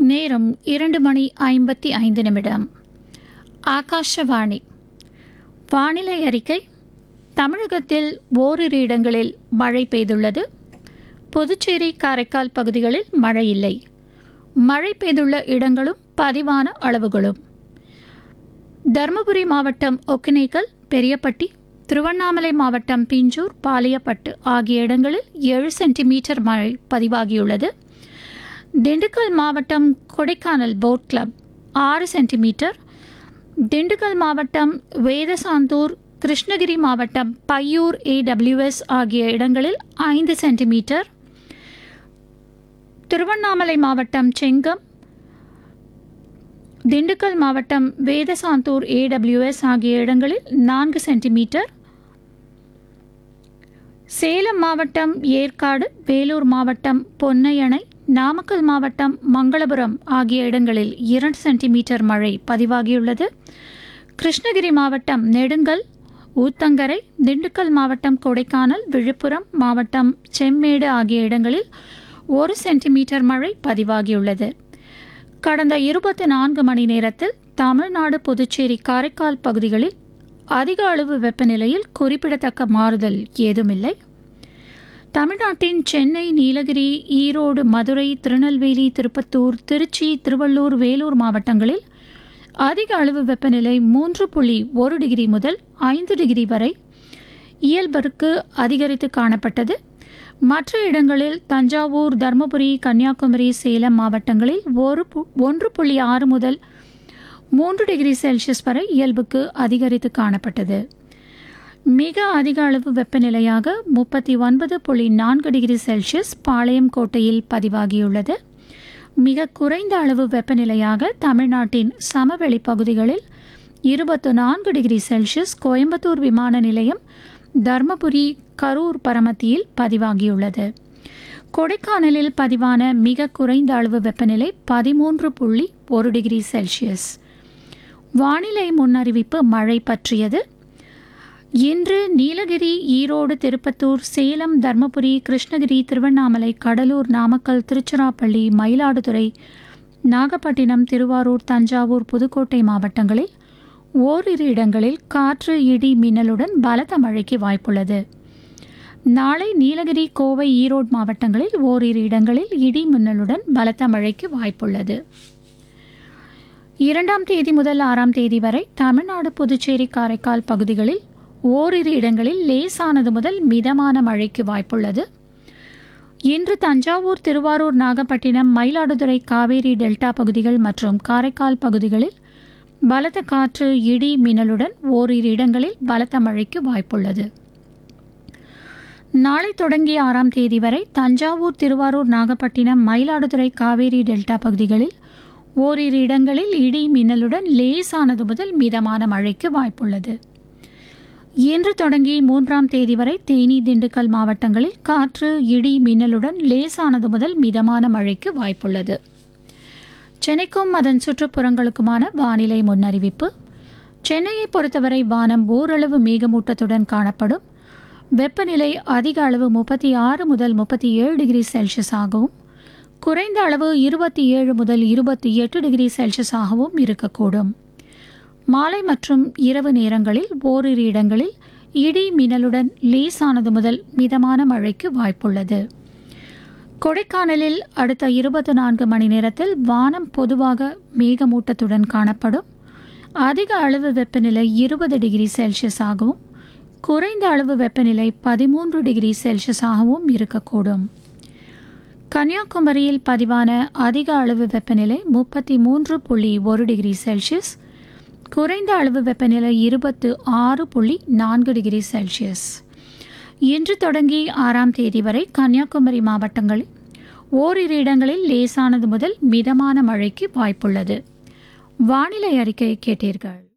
நேரம் இரண்டு மணி ஐம்பத்தி ஐந்து நிமிடம் ஆகாஷவாணி வானிலை அறிக்கை தமிழகத்தில் ஓரிரு இடங்களில் மழை பெய்துள்ளது புதுச்சேரி காரைக்கால் பகுதிகளில் மழை இல்லை மழை பெய்துள்ள இடங்களும் பதிவான அளவுகளும் தருமபுரி மாவட்டம் ஒக்கினேக்கல் பெரியப்பட்டி திருவண்ணாமலை மாவட்டம் பிஞ்சூர் பாலியப்பட்டு ஆகிய இடங்களில் ஏழு சென்டிமீட்டர் மழை பதிவாகியுள்ளது திண்டுக்கல் மாவட்டம் கொடைக்கானல் போட் கிளப் ஆறு சென்டிமீட்டர் திண்டுக்கல் மாவட்டம் வேதசாந்தூர் கிருஷ்ணகிரி மாவட்டம் பையூர் ஏடபிள்யூஎஸ் ஆகிய இடங்களில் ஐந்து சென்டிமீட்டர் திருவண்ணாமலை மாவட்டம் செங்கம் திண்டுக்கல் மாவட்டம் வேதசாந்தூர் ஏடபிள்யூஎஸ் ஆகிய இடங்களில் நான்கு சென்டிமீட்டர் சேலம் மாவட்டம் ஏற்காடு வேலூர் மாவட்டம் பொன்னையணை நாமக்கல் மாவட்டம் மங்களபுரம் ஆகிய இடங்களில் இரண்டு சென்டிமீட்டர் மழை பதிவாகியுள்ளது கிருஷ்ணகிரி மாவட்டம் நெடுங்கல் ஊத்தங்கரை திண்டுக்கல் மாவட்டம் கொடைக்கானல் விழுப்புரம் மாவட்டம் செம்மேடு ஆகிய இடங்களில் ஒரு சென்டிமீட்டர் மழை பதிவாகியுள்ளது கடந்த இருபத்தி நான்கு மணி நேரத்தில் தமிழ்நாடு புதுச்சேரி காரைக்கால் பகுதிகளில் அதிக அளவு வெப்பநிலையில் குறிப்பிடத்தக்க மாறுதல் ஏதுமில்லை தமிழ்நாட்டின் சென்னை நீலகிரி ஈரோடு மதுரை திருநெல்வேலி திருப்பத்தூர் திருச்சி திருவள்ளூர் வேலூர் மாவட்டங்களில் அதிக அளவு வெப்பநிலை மூன்று புள்ளி ஒரு டிகிரி முதல் ஐந்து டிகிரி வரை இயல்பருக்கு அதிகரித்து காணப்பட்டது மற்ற இடங்களில் தஞ்சாவூர் தருமபுரி கன்னியாகுமரி சேலம் மாவட்டங்களில் ஒரு பு- ஒன்று புள்ளி ஆறு முதல் மூன்று டிகிரி செல்சியஸ் வரை இயல்புக்கு அதிகரித்து காணப்பட்டது மிக அதிக அளவு வெப்பநிலையாக முப்பத்தி ஒன்பது புள்ளி நான்கு டிகிரி செல்சியஸ் பாளையம் கோட்டையில் பதிவாகியுள்ளது மிக குறைந்த அளவு வெப்பநிலையாக தமிழ்நாட்டின் சமவெளி பகுதிகளில் இருபத்து நான்கு டிகிரி செல்சியஸ் கோயம்புத்தூர் விமான நிலையம் தர்மபுரி கரூர் பரமத்தியில் பதிவாகியுள்ளது கொடைக்கானலில் பதிவான மிக குறைந்த அளவு வெப்பநிலை பதிமூன்று புள்ளி ஒரு டிகிரி செல்சியஸ் வானிலை முன்னறிவிப்பு மழை பற்றியது இன்று நீலகிரி ஈரோடு திருப்பத்தூர் சேலம் தர்மபுரி கிருஷ்ணகிரி திருவண்ணாமலை கடலூர் நாமக்கல் திருச்சிராப்பள்ளி மயிலாடுதுறை நாகப்பட்டினம் திருவாரூர் தஞ்சாவூர் புதுக்கோட்டை மாவட்டங்களில் ஓரிரு இடங்களில் காற்று இடி மின்னலுடன் பலத்த மழைக்கு வாய்ப்புள்ளது நாளை நீலகிரி கோவை ஈரோடு மாவட்டங்களில் ஓரிரு இடங்களில் இடி மின்னலுடன் பலத்த மழைக்கு வாய்ப்புள்ளது இரண்டாம் தேதி முதல் ஆறாம் தேதி வரை தமிழ்நாடு புதுச்சேரி காரைக்கால் பகுதிகளில் ஓரிரு இடங்களில் லேசானது முதல் மிதமான மழைக்கு வாய்ப்புள்ளது இன்று தஞ்சாவூர் திருவாரூர் நாகப்பட்டினம் மயிலாடுதுறை காவேரி டெல்டா பகுதிகள் மற்றும் காரைக்கால் பகுதிகளில் பலத்த காற்று இடி மின்னலுடன் ஓரிரு இடங்களில் பலத்த மழைக்கு வாய்ப்புள்ளது நாளை தொடங்கிய ஆறாம் தேதி வரை தஞ்சாவூர் திருவாரூர் நாகப்பட்டினம் மயிலாடுதுறை காவேரி டெல்டா பகுதிகளில் ஓரிரு இடங்களில் இடி மின்னலுடன் லேசானது முதல் மிதமான மழைக்கு வாய்ப்புள்ளது இன்று தொடங்கி மூன்றாம் தேதி வரை தேனி திண்டுக்கல் மாவட்டங்களில் காற்று இடி மின்னலுடன் லேசானது முதல் மிதமான மழைக்கு வாய்ப்புள்ளது சென்னைக்கும் அதன் சுற்றுப்புறங்களுக்குமான வானிலை முன்னறிவிப்பு சென்னையை பொறுத்தவரை வானம் ஓரளவு மேகமூட்டத்துடன் காணப்படும் வெப்பநிலை அதிக அளவு முப்பத்தி ஆறு முதல் முப்பத்தி ஏழு டிகிரி செல்சியஸ் ஆகவும் குறைந்த அளவு இருபத்தி ஏழு முதல் இருபத்தி எட்டு டிகிரி செல்சியஸ் ஆகவும் இருக்கக்கூடும் மாலை மற்றும் இரவு நேரங்களில் ஓரிரு இடங்களில் இடி மின்னலுடன் லேசானது முதல் மிதமான மழைக்கு வாய்ப்புள்ளது கொடைக்கானலில் அடுத்த இருபத்தி நான்கு மணி நேரத்தில் வானம் பொதுவாக மேகமூட்டத்துடன் காணப்படும் அதிக அளவு வெப்பநிலை இருபது டிகிரி செல்சியஸ் ஆகவும் குறைந்த அளவு வெப்பநிலை பதிமூன்று டிகிரி செல்சியஸ் ஆகவும் இருக்கக்கூடும் கன்னியாகுமரியில் பதிவான அதிக அளவு வெப்பநிலை முப்பத்தி மூன்று புள்ளி ஒரு டிகிரி செல்சியஸ் குறைந்த அளவு வெப்பநிலை இருபத்து ஆறு புள்ளி நான்கு டிகிரி செல்சியஸ் இன்று தொடங்கி ஆறாம் தேதி வரை கன்னியாகுமரி மாவட்டங்களில் ஓரிரு இடங்களில் லேசானது முதல் மிதமான மழைக்கு வாய்ப்புள்ளது வானிலை அறிக்கை கேட்டீர்கள்